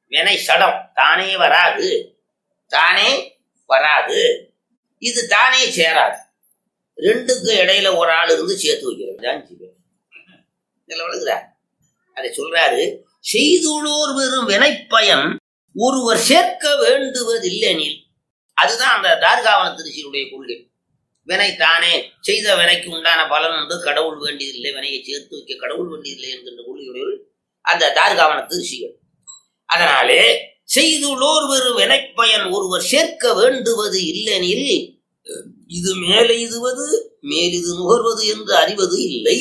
வினை சடம் தானே வராது தானே வராது இது தானே சேராது ரெண்டுக்கு இடையில ஒரு ஆள் இருந்து சேர்த்து வைக்கிறது தான் சிவன் இதுல விழுகுதா அதை சொல்றாரு செய்துள்ளோர் வெறும் வினைப்பயன் ஒருவர் சேர்க்க வேண்டுவதில்லெனில் அதுதான் அந்த தார்காவன திருச்சியுடைய கொள்கை வினை தானே செய்த வினைக்கு உண்டான பலன் உண்டு கடவுள் வேண்டியதில்லை வினையை சேர்த்து வைக்க கடவுள் வேண்டியதில்லை என்கின்ற கொள்கையுடையவர் அந்த தார்காவன திருச்சிகள் அதனாலே செய்துள்ளோர் வெறும் வினைப்பயன் ஒருவர் சேர்க்க வேண்டுவது இல்லெனில் இது மேலே இதுவது மேலிது நுகர்வது என்று அறிவது இல்லை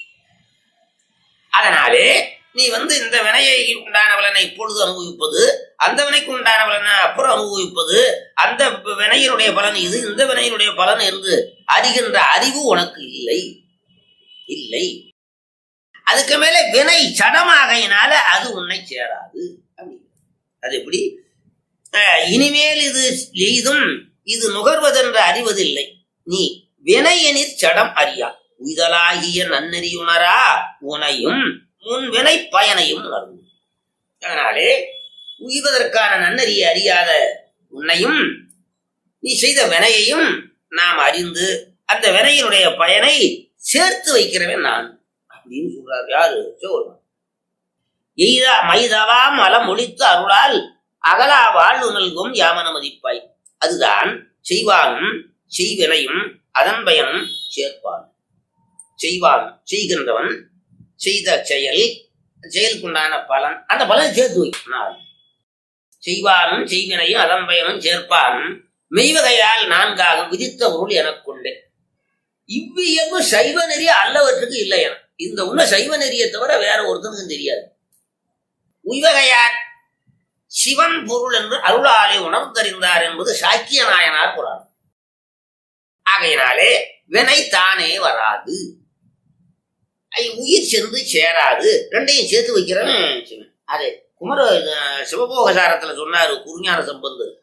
அதனாலே நீ வந்து இந்த வினையை உண்டான பலனை இப்பொழுது அனுபவிப்பது அந்த வினைக்கு உண்டான பலனை அப்புறம் அனுபவிப்பது அந்த வினையினுடைய பலன் இது இந்த வினையினுடைய பலன் என்று அறிகின்ற அறிவு உனக்கு இல்லை இல்லை அதுக்கு மேல வினை சடமாகையினால அது உன்னை சேராது அப்படிங்கிறார். அது எப்படி அஹ், இனிமேல் இது எய்தும் இது நுகர்வதென்று அறிவதில்லை நீ வினையனிற் சடம் அறியா உய்தலாகிய நன்னறியுணரா உனையும் உன் வினை பயனையும் உணர்வு அதனாலே உய்வதற்கான நன்னறியை அறியாத உன்னையும் நீ செய்த வினையையும் நாம் அறிந்து அந்த வினையினுடைய பயனை சேர்த்து வைக்கிறவன் நான் அப்படின்னு சொல்றாரு யாரு சோழன் எய்தா மைதவா மலம் ஒழித்து அருளால் அகலா வாழ்வு நல்கும் யாமன மதிப்பாய் அதுதான் செய்வானும் செய்வினையும் அதன் பயனும் சேர்ப்பான் செய்வான் செய்கின்றவன் செய்த செயல் செயலுக்குண்டான பலன் அந்த பலன் சேர்த்து வைக்கிறான் செய்வானும் செய்வினையும் அதன் பயனும் சேர்ப்பான் மெய்வகையால் நான்காக விதித்த பொருள் எனக்குண்டு இவ்வியம்பு சைவ நெறி அல்லவற்றுக்கு இல்லை என இந்த உள்ள சைவ நெறியை தவிர வேற ஒருத்தனுக்கும் தெரியாது உய்வகையார் சிவன் பொருள் என்று அருளாலே உணர்ந்தறிந்தார் என்பது சாக்கிய நாயனார் புராணம் ஆகையினாலே வினை தானே வராது ஐ, உயிர் சென்று சேராது ரெண்டையும் சேர்த்து வைக்கிறவன் சிவன் அது குமர அஹ், சிவபோகசாரத்துல சொன்னாரு குருஞான சம்பந்தர்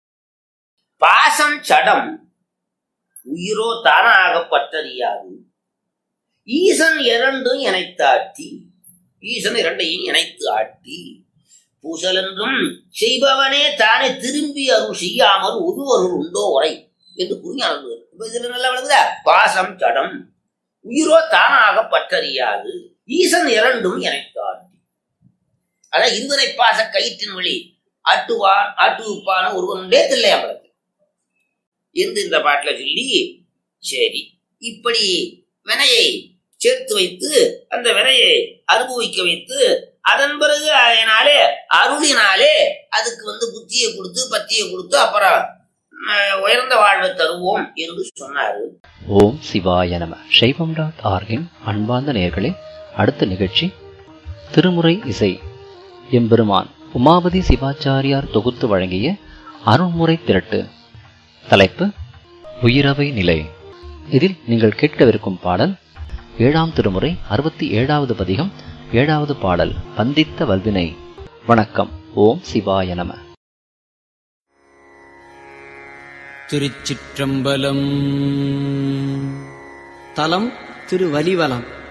பாசம் சடம் உயிரோ தானாக பற்றறியாது ஈசன் இரண்டும் இணைத்தாட்டி ஈசன் இரண்டையும் இணைத்து ஆட்டி பூசல் என்றும் செய்பவனே தானே திரும்பி அருள் செய்யாமல் ஒருவருள் உண்டோ உரை என்று புரிஞ்சானது இப்ப இதுல நல்லா விளங்குதா பாசம் சடம் உயிரோ தானாக பற்றறியாது ஈசன் இரண்டும் இணைத்தாட்டி அதான் இருவரை பாச கயிற்றின் வழி ஆட்டுவான் ஆட்டுவிப்பான ஒருவன் உண்டே தில்லையாமலத்து என்று இந்த பாட்டுல சொல்லி சரி இப்படி வினையை சேர்த்து வைத்து அந்த வினையை அனுபவிக்க வைத்து அதன் பிறகு அதனாலே அருளினாலே அதுக்கு வந்து புத்தியை கொடுத்து பத்தியை கொடுத்து அப்புறம் அஹ், உயர்ந்த வாழ்வை தருவோம் என்று சொன்னாரு ஓம் சிவாய நம சைவம் டாட் ஆர்கின் அன்பார்ந்த நேயர்களே அடுத்த நிகழ்ச்சி திருமுறை இசை எம்பெருமான் உமாபதி சிவாச்சாரியார் தொகுத்து வழங்கிய அருள்முறை திரட்டு தலைப்பு உயிரவை நிலை இதில் நீங்கள் கேட்கவிருக்கும் பாடல் ஏழாம் திருமுறை அறுபத்தி ஏழாவது பதிகம் ஏழாவது பாடல் பந்தித்த வல்வினை வணக்கம் ஓம் சிவாய நம திருச்சிற்றம்பலம் தலம் திருவலிவலம்